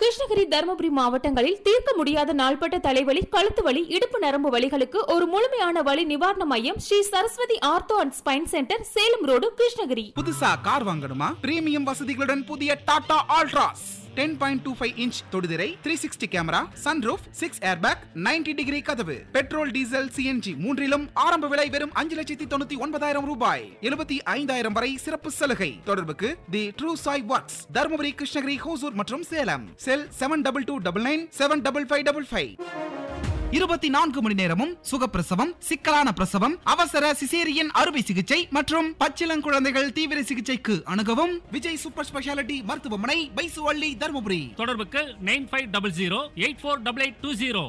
கிருஷ்ணகிரி தருமபுரி மாவட்டங்களில் தீர்க்க முடியாத நாள்பட்ட தலைவலி கழுத்து வலி இடுப்பு நரம்பு வலிகளுக்கு ஒரு முழுமையான வலி நிவாரண மையம் Sri Saraswathi ortho and spine centre Salem road Krishnagiri புதுசா கார் வாங்கணுமா பிரீமியம் வசதிகளுடன் புதிய Tata Altroz ten point two five inch தொடுதிரை three sixty camera sunroof six airbag 90 degree கதவு பெட்ரோல் டீசல் சிஎன்ஜி மூன்றிலும் ஆரம்ப விலை வெறும் அஞ்சு லட்சத்தி தொண்ணூத்தி ஒன்பதாயிரம் ரூபாய் எழுபத்தி ஐந்தாயிரம் வரை சிறப்பு சலுகை தொடர்புக்கு the true Sai works Dharmapuri Krishnagiri Hosur மற்றும் Salem cell seven double two double nine seven double five double five இருபத்தி நான்கு மணி நேரமும் சுகப்பிரசவம் சிக்கலான பிரசவம் அவசர சிசேரியன் அறுவை சிகிச்சை மற்றும் பச்சிளங்குழந்தைகள் தீவிர சிகிச்சைக்கு அணுகவும் விஜய் சூப்பர் ஸ்பெஷாலிட்டி மருத்துவமனை பைசுவள்ளி தருமபுரி தொடர்புக்கு nine five double zero eight four double eight two zero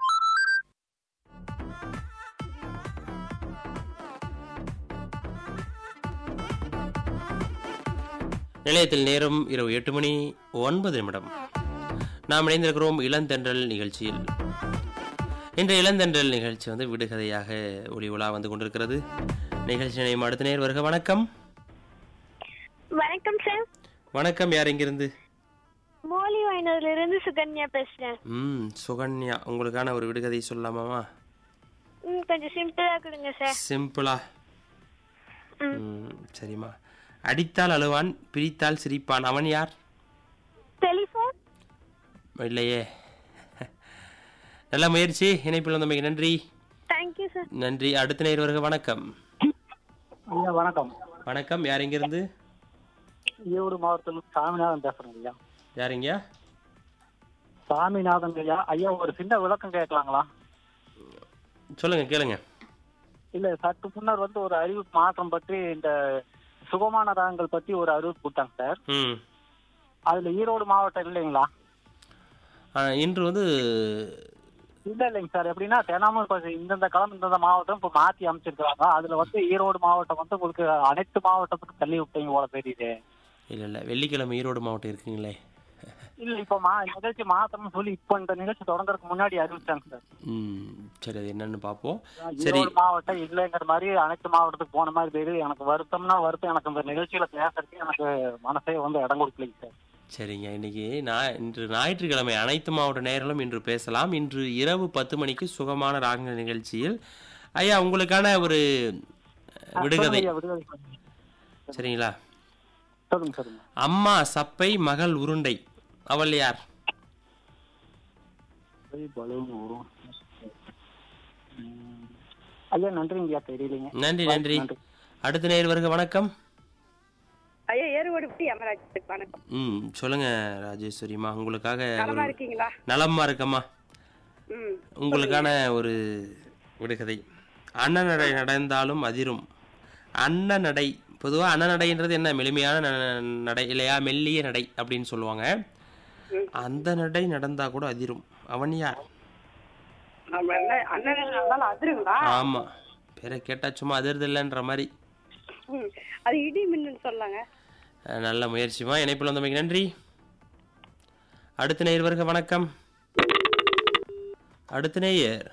நிலையத்தில் நேரம் இரவு எட்டு மணி ஒன்பது நிமிடம் நாம் இணைந்திருக்கிறோம் இளந்தென்றல் நிகழ்ச்சியில் இன்றைய இளந்தென்றல் நிகழ்ச்சி வந்து விடுகதையாக ஒளி உலா வந்து கொண்டிருக்கிறது நிகழ்ச்சி நிலையம் அடுத்த நேர் வருக வணக்கம் வணக்கம் சார் வணக்கம் யார் இங்கிருந்து மோலி வாயினதுல இருந்து சுகன்யா பேசுறேன் ம் சுகன்யா உங்களுக்கான ஒரு விடுகதை சொல்லலாமாமா ம் கொஞ்சம் சிம்பிளா கொடுங்க சார் சிம்பிளா ம் சரிம்மா அடித்தால் அழுவான் பிரித்தால் சிரிப்பான் அவன் யார் டெலிஃபோன் இல்லையே நல்ல முயற்சி இணைப்பில் வந்தமைக்கு நன்றி தேங்க்யூ சார் நன்றி அடுத்த நேர் வருக வணக்கம் ஐயா வணக்கம் வணக்கம் யார் இங்கிருந்து ஈரோடு மாவட்டத்தில் சாமிநாதன் பேசுறேன் ஐயா யாருங்க சாமிநாதன் ஐயா ஐயா ஒரு சின்ன விளக்கம் கேட்கலாங்களா சொல்லுங்க கேளுங்க இல்ல சற்று முன்னர் வந்து ஒரு அறிவிப்பு மாற்றம் பற்றி இந்த சுகமான ராகங்கள் பற்றி ஒரு அறிவிப்பு கொடுத்தாங்க சார் ம் அதுல ஈரோடு மாவட்டம் இல்லைங்களா ஆ, இன்று வந்து இல்ல இல்லைங்க சார் எப்படின்னா தினமும் இப்ப இந்தந்த கிழமை இந்தந்த மாவட்டம் இப்ப மாத்தி அமைச்சிருக்காங்க அதுல வந்து ஈரோடு மாவட்டம் வந்து உங்களுக்கு அனைத்து மாவட்டத்துக்கும் தள்ளி விட்டீங்க போல தெரியுது இல்லை இல்லை வெள்ளிக்கிழமை ஈரோடு மாவட்டம் இருக்குங்களே இல்ல இப்ப மா நிகழ்ச்சி மாத்தணும்னு சொல்லி இப்ப இந்த நிகழ்ச்சி தொடங்குறதுக்கு முன்னாடி அறிவிச்சாங்க சார் ம் சரி அது என்னன்னு பார்ப்போம் சரி ஈரோடு மாவட்டம் இல்லைங்கிற மாதிரி அனைத்து மாவட்டத்துக்கு போன மாதிரி தெரியுது எனக்கு வருத்தம்னா வருத்தம் எனக்கு இந்த நிகழ்ச்சியில பேசுறதுக்கு எனக்கு மனசே வந்து இடம் கொடுக்கலைங்க சார் சரிங்க இன்னைக்கு நான் இன்று ஞாயிற்றுக்கிழமை அனைத்து மாவட்ட நேரலும் இன்று பேசலாம் இன்று இரவு பத்து மணிக்கு சுகமான ராகங்கள் நிகழ்ச்சியில் ஐயா உங்களுக்கான ஒரு அஹ், விடுகதை சொல்லுங்க ஐயா, விடுகதை சொல்லுங்க. சரிங்களா சொல்லுங்க சொல்லுங்க அம்மா சப்பை மகள் உருண்டை அவள் யார் போய் பலூன் வரும். ம். ஐயா நன்றிங்க ஐயா தெரியலைங்க நன்றி நன்றி அடுத்த நேர் வருக வணக்கம் ஐயா ஏறுவாடு விட்டு யமராஜ் வணக்கம் ம் சொல்லுங்க ராஜேஸ்வரிம்மா உங்களுக்காக நலமா ஒரு இருக்கீங்களா நலமா இருக்கம்மா ம் உங்களுக்கான ஒரு விடுகதை அன்னநடை நடந்தாலும் அதிரும் அன்னநடை பொதுவாக அன்னநடைன்றது என்ன மெளிமையான ந- நடை இல்லையா மெல்லிய நடை அப்படின்னு சொல்லுவாங்க அந்த நடை நடந்தா கூட அதிரும் அவன் யார் நம்ம என்ன அண்ணன் இருந்தாலும் அதிருங்களா ஆமா பேரை கேட்டா சும்மா அதிர்து இல்லைன்ற மாதிரி ம். அது இடி மின்னு சொல்லாங்க அஹ், நல்ல முயற்சிமா இணைப்பில் வந்தமைக்கு நன்றி அடுத்த நேயர் வருக வணக்கம் அடுத்த நேயர்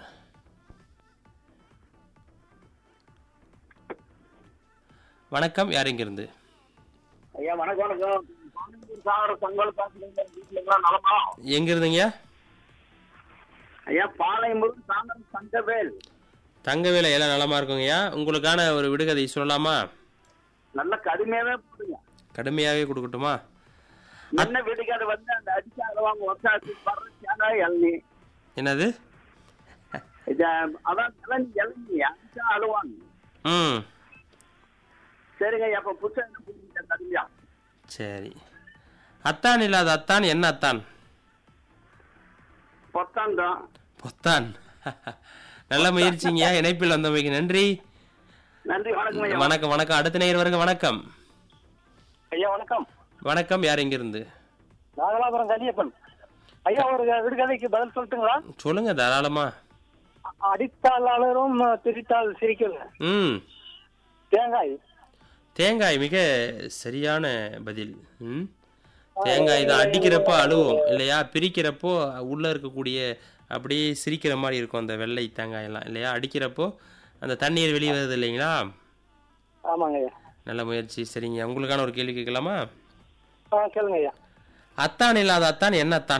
வணக்கம் யார் இங்கிருந்து ஐயா வணக்கம் வணக்கம் சாகர தங்கல் பாத்துக்கிறீங்க வீட்டுல நலமா எங்க இருந்தீங்க ஐயா பாளையமுருகன் சாந்தம் தங்கவேல் தங்கவேலை எல்லாம் நலமா இருக்குங்கய்யா உங்களுக்கான ஒரு விடுகதை சொல்லலாமா நல்ல கடுமையாவே போடுங்க கடுமையாவே கொடுக்கட்டுமா என்ன வீட்டுக்கார வந்து அந்த அடிச்சு அழுவாங்க ஒத்தாச்சு பறச்சாங்க இளநீ என்னது இது அதான் இளநீ இளநீ அடிச்சா அழுவாங்க ம் சரிங்க ஐயா அப்ப புதுசா என்ன புரிஞ்சுங்க கடுமையா சரி அத்தான் இல்லாத அத்தான் என்ன அத்தான் பொத்தாண்டம் பொத்தான் நல்ல முயற்சிங்க இணைப்பில் வந்தமைக்கு நன்றி நன்றி வணக்கம் ஐயா வணக்கம் வணக்கம் அடுத்த நேயர் வருக வணக்கம் ஐயா வணக்கம் வணக்கம் யார் இங்கிருந்து நாகலாபுரம் கலியப்பன் ஐயா ஒரு விடுகதைக்கு பதில் சொல்லட்டுங்களா சொல்லுங்க தாராளமா அடித்தால் அலரும் திரித்தால் சிரிக்கல ம் தேங்காய் தேங்காய் மிக சரியான பதில் ம் தேங்காய் தான் அடிக்கிறப்போ அழுவோம் இல்லையா பிரிக்கிறப்போ உள்ள இருக்கக்கூடிய அப்படியே சிரிக்கிற மாதிரி இருக்கும் அந்த வெள்ளை தேங்காய் எல்லாம் இல்லையா அடிக்கிறப்போ அந்த தண்ணீர் வெளியே வருது இல்லைங்களா ஆமாங்க ஐயா நல்ல முயற்சி சரிங்க உங்களுக்கான ஒரு கேள்வி கேட்கலாமா ஆ கேளுங்க ஐயா அத்தான் இல்லாத அத்தான் என்ன அத்தான்